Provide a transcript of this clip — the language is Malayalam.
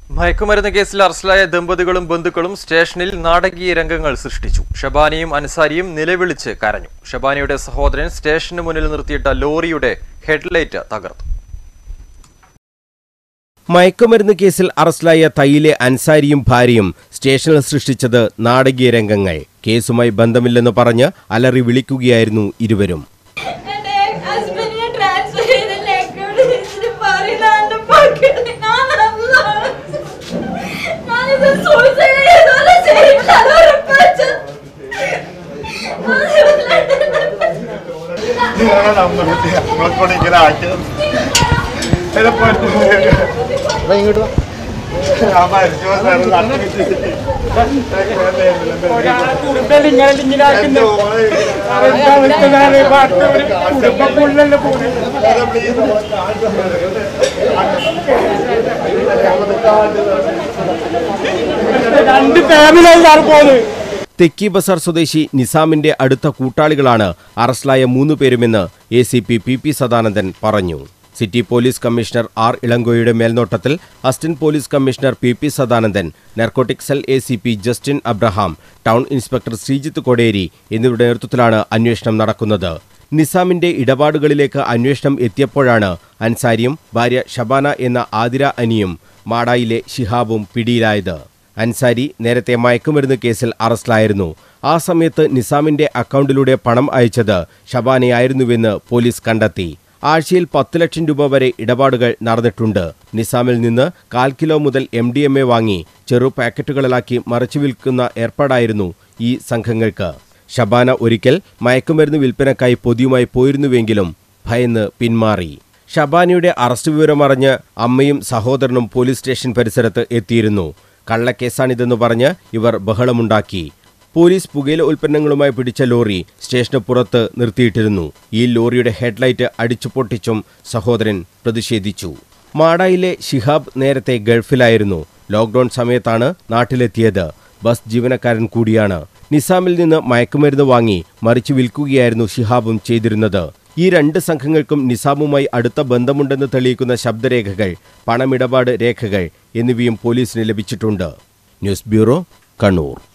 മയക്കുമരുന്ന് കേസിൽ അറസ്റ്റിലായ ദമ്പതികളും ബന്ധുക്കളും സ്റ്റേഷനിൽ നാടകീയ രംഗങ്ങൾ സൃഷ്ടിച്ചു ഷബാനിയും അൻസാരിയും നിലവിളിച്ച് കരഞ്ഞു ഷബാനിയുടെ സഹോദരൻ സ്റ്റേഷന് മുന്നിൽ നിർത്തിയിട്ട ലോറിയുടെ ഹെഡ്ലൈറ്റ് തകർത്തു മയക്കുമരുന്ന് കേസിൽ അറസ്റ്റിലായ തൈയിലെ അൻസാരിയും ഭാര്യയും സ്റ്റേഷനിൽ സൃഷ്ടിച്ചത് നാടകീയ രംഗങ്ങൾ കേസുമായി ബന്ധമില്ലെന്ന് പറഞ്ഞ് അലറി വിളിക്കുകയായിരുന്നു ഇരുവരും എന്റെ ഹസ്ബൻഡിനെ ട്രാൻസ്ഫർ ചെയ്ത ലെക്കോട് വെച്ചിട്ട് പറയുന്ന പക്കത്ത് ഞാൻ അതാണ് ഞാനിത് സൂസൈഡ് ചെയ്തോലെ ചെയ്യില്ല അത് ഉറപ്പാച്ചു നിങ്ങളെ നമ്പർ നമ്മളെ കൊണ്ട് ഇങ്ങനെ ആക്കിയത് ചിലപ്പോ ഇങ്ങോട്ട് ആ മരിച്ചു ഒരാളെ കൂടുതൽ ഇങ്ങനെ ഇങ്ങനെയാക്കുന്നു അതെന്താ നിൽക്കുന്നതാണ് പാട്ട് ഒരു കുടുംബക്കുള്ളല്ലേ പോകുന്നത് രണ്ട് ഫാമിലിയാണ് സാർ പോകുന്നത് തെക്കി ബസാർ സ്വദേശി നിസാമിന്റെ അടുത്ത കൂട്ടാളികളാണ് അറസ്റ്റിലായ മൂന്ന് പേരുമെന്ന് A C P P P Sadanandan പറഞ്ഞു സിറ്റി പോലീസ് കമ്മീഷണർ ആർ ഇളങ്കോയുടെ മേൽനോട്ടത്തിൽ assistant police commissioner P P Sadanandan narcotic cell A C P Justin Abraham town inspector Sreejith Koderi എന്നിവരുടെ നേതൃത്വത്തിലാണ് അന്വേഷണം നടക്കുന്നത് നിസാമിന്റെ ഇടപാടുകളിലേക്ക് അന്വേഷണം എത്തിയപ്പോഴാണ് അൻസാരിയും ഭാര്യ ഷബാന എന്ന ആതിര അനിയും മാടായിലെ ഷിഹാബും പിടിയിലായത് അൻസാരി നേരത്തെ മയക്കുമരുന്ന് കേസിൽ അറസ്റ്റിലായിരുന്നു ആ സമയത്ത് നിസാമിന്റെ അക്കൗണ്ടിലൂടെ പണം അയച്ചത് ഷബാനയായിരുന്നുവെന്ന് പോലീസ് കണ്ടെത്തി ആഴ്ചയിൽ പത്ത് ലക്ഷം രൂപ വരെ ഇടപാടുകൾ നടന്നിട്ടുണ്ട് നിസാമിൽ നിന്ന് കാൽ കിലോ മുതൽ എം ഡി എം എ വാങ്ങി ചെറു പാക്കറ്റുകളിലാക്കി മറച്ചു വിൽക്കുന്ന ഏർപ്പാടായിരുന്നു ഈ സംഘങ്ങൾക്ക് ഷബാന ഒരിക്കൽ മയക്കുമരുന്ന് വിൽപ്പനക്കായി പൊതിയുമായി പോയിരുന്നുവെങ്കിലും ഭയന്ന് പിന്മാറി ഷബാനയുടെ അറസ്റ്റ് വിവരമറിഞ്ഞ് അമ്മയും സഹോദരനും പോലീസ് സ്റ്റേഷൻ പരിസരത്ത് എത്തിയിരുന്നു കള്ളക്കേസാണിതെന്ന് പറഞ്ഞ് ഇവർ ബഹളമുണ്ടാക്കി പോലീസ് പുകയില ഉൽപ്പന്നങ്ങളുമായി പിടിച്ച ലോറി സ്റ്റേഷന് പുറത്ത് നിർത്തിയിട്ടിരുന്നു ഈ ലോറിയുടെ ഹെഡ്ലൈറ്റ് അടിച്ചു പൊട്ടിച്ചും സഹോദരൻ പ്രതിഷേധിച്ചു മാടായിലെ ഷിഹാബ് നേരത്തെ ഗൾഫിലായിരുന്നു ലോക്ഡൌൺ സമയത്താണ് നാട്ടിലെത്തിയത് ബസ് ജീവനക്കാരൻ കൂടിയാണ് നിസാമിൽ നിന്ന് മയക്കുമരുന്ന് വാങ്ങി മറിച്ചു വിൽക്കുകയായിരുന്നു ഷിഹാബും ചെയ്തിരുന്നത് ഈ രണ്ട് സംഘങ്ങൾക്കും നിസാമുമായി അടുത്ത ബന്ധമുണ്ടെന്ന് തെളിയിക്കുന്ന ശബ്ദരേഖകൾ പണമിടപാട് രേഖകൾ എന്നിവയും പോലീസിന് ലഭിച്ചിട്ടുണ്ട് ന്യൂസ് ബ്യൂറോ കണ്ണൂർ